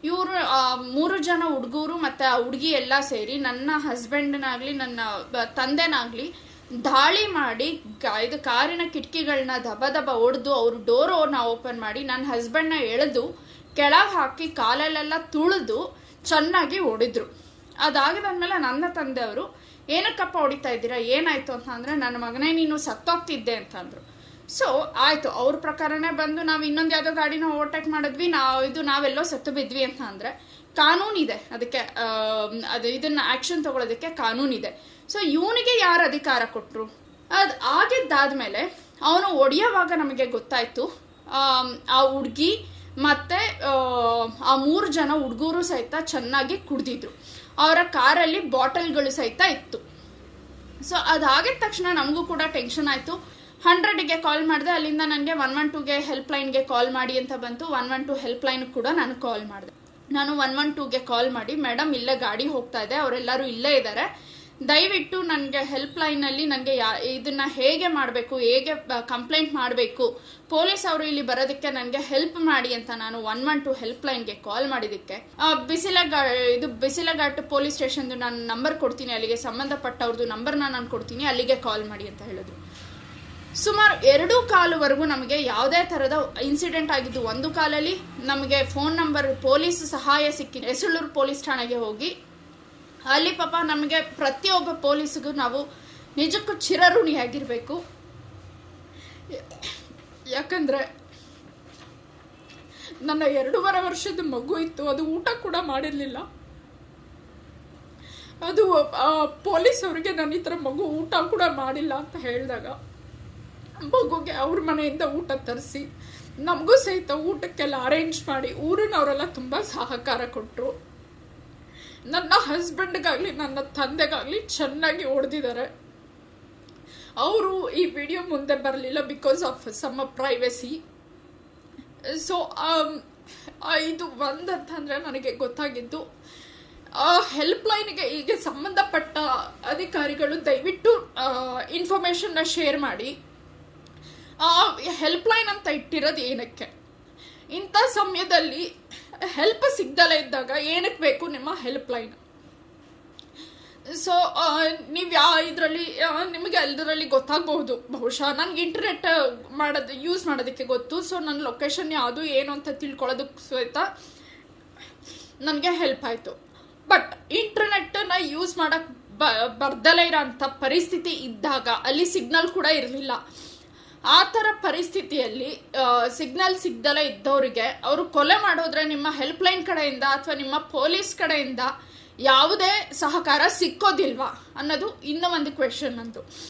ಇವರು ಮೂರು ಜನ ಹುಡುಗರು ಮತ್ತು ಆ ಹುಡುಗಿ ಎಲ್ಲ ಸೇರಿ ನನ್ನ ಹಸ್ಬೆಂಡ್ನಾಗಲಿ ನನ್ನ ಬ- ತಂದೆನಾಗಲಿ ದಾಳಿ ಮಾಡಿ ಗ- ಇದು ಕಾರಿನ ಕಿಟಕಿಗಳನ್ನ ದಬ ದಬ ಹೊಡೆದು ಅವರು ಡೋರನ್ನ ಓಪನ್ ಮಾಡಿ ನನ್ನ ಹಸ್ಬೆಂಡ್ನ ಎಳೆದು ಕೆಳಗೆ ಹಾಕಿ ಕಾಲಲ್ಲೆಲ್ಲ ತುಳಿದು ಚೆನ್ನಾಗಿ ಹೊಡಿದ್ರು ಅದಾಗದಾದ್ಮೇಲೆ ನನ್ನ ತಂದೆಯವರು ಏನಕ್ಕಪ್ಪ ಹೊಡಿತಾ ಇದ್ದೀರಾ ಏನಾಯ್ತು ಅಂತ ಅಂದರೆ ನನ್ನ ಮಗನೇ ನೀನು ಸತ್ತೋಗ್ತಿದ್ದೆ ಅಂತ ಅಂದರು ಸೊ ಆಯಿತು ಅವ್ರ ಪ್ರಕಾರನೇ ಬಂದು ನಾವು ಇನ್ನೊಂದು ಯಾವುದೋ ಗಾಡಿನ ಓವರ್ಟೇಕ್ ಮಾಡಿದ್ವಿ ನಾವು ಇದು ನಾವೆಲ್ಲೋ ಸತ್ತು ಬಿದ್ವಿ ಅಂತ ಅಂದರೆ ಕಾನೂನಿದೆ ಅದಕ್ಕೆ ಆ, ಅದು ಇದನ್ನ ಆ್ಯಕ್ಷನ್ ತಗೊಳ್ಳೋದಕ್ಕೆ ಕಾನೂನಿದೆ ಸೊ ಇವನಿಗೆ ಯಾರು ಅಧಿಕಾರ ಕೊಟ್ಟರು ಅದು ಆಗಿದ್ದಾದ್ಮೇಲೆ ಅವನು ಒಡೆಯೋವಾಗ ನಮಗೆ ಗೊತ್ತಾಯ್ತು ಆಮ್, ಆ ಹುಡುಗಿ ಮತ್ತೆ ಆ, ಆ ಮೂರು ಜನ ಹುಡುಗರು ಸಹಿತ ಚೆನ್ನಾಗಿ ಕುಡ್ದಿದ್ರು ಅವರ ಕಾರಲ್ಲಿ ಬಾಟಲ್ಗಳು ಸಹಿತ ಇತ್ತು ಸೊ ಅದಾಗಿದ ತಕ್ಷಣ ನಮಗೂ ಕೂಡ ಟೆನ್ಷನ್ ಆಯಿತು ಹಂಡ್ರೆಡ್ಗೆ ಕಾಲ್ ಮಾಡಿದೆ ಅಲ್ಲಿಂದ ನನಗೆ ಒನ್ ಒನ್ ಟೂಗೆ ಹೆಲ್ಪ್ ಲೈನ್ಗೆ ಕಾಲ್ ಮಾಡಿ ಅಂತ ಬಂತು one one two help line ಕೂಡ ನಾನು ಕಾಲ್ ಮಾಡಿದೆ ನಾನು ಒನ್ ಒನ್ ಟೂಗೆ ಕಾಲ್ ಮಾಡಿ ಮೇಡಮ್ ಇಲ್ಲೇ ಗಾಡಿ ಹೋಗ್ತಾ ಇದೆ ಅವರೆಲ್ಲರೂ ಇಲ್ಲೇ ಇದ್ದಾರೆ ದಯವಿಟ್ಟು ನನಗೆ ಹೆಲ್ಪ್ ಲೈನಲ್ಲಿ ನನಗೆ ಯಾ ಇದನ್ನ ಹೇಗೆ ಮಾಡಬೇಕು ಹೇಗೆ ಕಂಪ್ಲೇಂಟ್ ಮಾಡಬೇಕು ಪೊಲೀಸ್ ಅವರು ಇಲ್ಲಿ ಬರೋದಕ್ಕೆ ನನಗೆ ಹೆಲ್ಪ್ ಮಾಡಿ ಅಂತ ನಾನು ಒನ್ ಒನ್ ಟು ಹೆಲ್ಪ್ ಲೈನ್ಗೆ ಕಾಲ್ ಮಾಡಿದ್ದಕ್ಕೆ ಆ, ಬಿಸಿಲಘಾ ಇದು ಬಿಸಿಲಘಾಟ್ ಪೊಲೀಸ್ ಸ್ಟೇಷನ್ದು ನಾನು ನಂಬರ್ ಕೊಡ್ತೀನಿ ಅಲ್ಲಿಗೆ ಸಂಬಂಧಪಟ್ಟವ್ರದ್ದು ನಂಬರ್ನ ನಾನು ಕೊಡ್ತೀನಿ ಅಲ್ಲಿಗೆ ಕಾಲ್ ಮಾಡಿ ಅಂತ ಹೇಳಿದ್ರು ಸುಮಾರು ಎರಡು ಕಾಲುವರೆಗೂ ನಮಗೆ ಯಾವುದೇ ಥರದ ಇನ್ಸಿಡೆಂಟ್ ಆಗಿದ್ದು ಒಂದು ಕಾಲಲ್ಲಿ ನಮಗೆ ಫೋನ್ ನಂಬರ್ ಪೊಲೀಸ್ ಸಹಾಯ ಸಿಕ್ಕಿದೆ ಎಸಳೂರು ಪೊಲೀಸ್ ಠಾಣೆಗೆ ಹೋಗಿ ಅಲ್ಲಿ ಪಾಪ ನಮಗೆ ಪ್ರತಿಯೊಬ್ಬ ಪೊಲೀಸ್ಗೂ ನಾವು ನಿಜಕ್ಕೂ ಚಿರಋಣಿಯಾಗಿರಬೇಕು ಯಾಕಂದ್ರೆ ನನ್ನ ಎರಡೂವರೆ ವರ್ಷದ ಮಗು ಇತ್ತು ಅದು ಊಟ ಕೂಡ ಮಾಡಿರಲಿಲ್ಲ ಅದು ಆ, ಪೊಲೀಸ್ ಅವರಿಗೆ ನನ್ನ ಈ ಥರ ಮಗು ಊಟ ಕೂಡ ಮಾಡಿಲ್ಲ ಅಂತ ಹೇಳಿದಾಗ ಮಗುಗೆ ಅವ್ರ ಮನೆಯಿಂದ ಊಟ ತರಿಸಿ ನಮಗೂ ಸಹಿತ ಊಟಕ್ಕೆಲ್ಲ ಅರೇಂಜ್ ಮಾಡಿ ಊರಿನವರೆಲ್ಲ ತುಂಬ ಸಹಕಾರ ಕೊಟ್ಟರು ನನ್ನ ಹಸ್ಬೆಂಡ್ಗಾಗಲಿ ನನ್ನ ತಂದೆಗಾಗಲಿ ಚೆನ್ನಾಗಿ ಹೊಡೆದಿದ್ದಾರೆ ಅವರು ಈ ವಿಡಿಯೋ ಮುಂದೆ ಬರಲಿಲ್ಲ because of some privacy so ಇದು ಒಂದಂತಂದರೆ ನನಗೆ ಗೊತ್ತಾಗಿದ್ದು ಹೆಲ್ಪ್ ಲೈನ್ಗೆ ಈಗ ಸಂಬಂಧಪಟ್ಟ ಅಧಿಕಾರಿಗಳು ದಯವಿಟ್ಟು ಇನ್ಫಾರ್ಮೇಷನ್ನ ಶೇರ್ ಮಾಡಿ ಹೆಲ್ಪ್ ಲೈನ್ ಅಂತ ಇಟ್ಟಿರೋದು ಏನಕ್ಕೆ ಇಂಥ ಸಮಯದಲ್ಲಿ ಹೆಲ್ಪ್ ಸಿಗ್ದಲೇ ಇದ್ದಾಗ ಏನಕ್ಕೆ ಬೇಕು ನಿಮ್ಮ ಹೆಲ್ಪ್ ಲೈನ್ ಸೊ ನೀವು ಯಾವ ಇದರಲ್ಲಿ ನಿಮಗೆ ಎಲ್ಲದರಲ್ಲಿ ಗೊತ್ತಾಗಬಹುದು ಬಹುಶಃ ನನಗೆ ಇಂಟರ್ನೆಟ್ ಮಾಡೋದು ಯೂಸ್ ಮಾಡೋದಕ್ಕೆ ಗೊತ್ತು ಸೊ ನನ್ನ ಲೊಕೇಶನ್ ಯಾವುದು ಏನು ಅಂತ ತಿಳ್ಕೊಳ್ಳೋದಕ್ಕೆ ಸಹಿತ ನನಗೆ ಹೆಲ್ಪ್ ಆಯಿತು ಬಟ್ ಇಂಟರ್ನೆಟ್ಟನ್ನು ಯೂಸ್ ಮಾಡೋಕ್ಕೆ ಬ ಬರ್ದಲೇ ಇರೋಂಥ ಪರಿಸ್ಥಿತಿ ಇದ್ದಾಗ ಅಲ್ಲಿ ಸಿಗ್ನಲ್ ಕೂಡ ಇರಲಿಲ್ಲ ಆ ಥರ ಪರಿಸ್ಥಿತಿಯಲ್ಲಿ ಸಿಗ್ನಲ್ ಸಿಗ್ದಲೇ ಇದ್ದವರಿಗೆ ಅವರು ಕೊಲೆ ಮಾಡೋದ್ರೆ ನಿಮ್ಮ ಹೆಲ್ಪ್ ಲೈನ್ ಕಡೆಯಿಂದ ಅಥವಾ ನಿಮ್ಮ ಪೊಲೀಸ್ ಕಡೆಯಿಂದ ಯಾವುದೇ ಸಹಕಾರ ಸಿಕ್ಕೋದಿಲ್ವಾ ಅನ್ನೋದು ಇನ್ನೂ ಒಂದು ಕ್ವೆಶನ್ ಅಂತು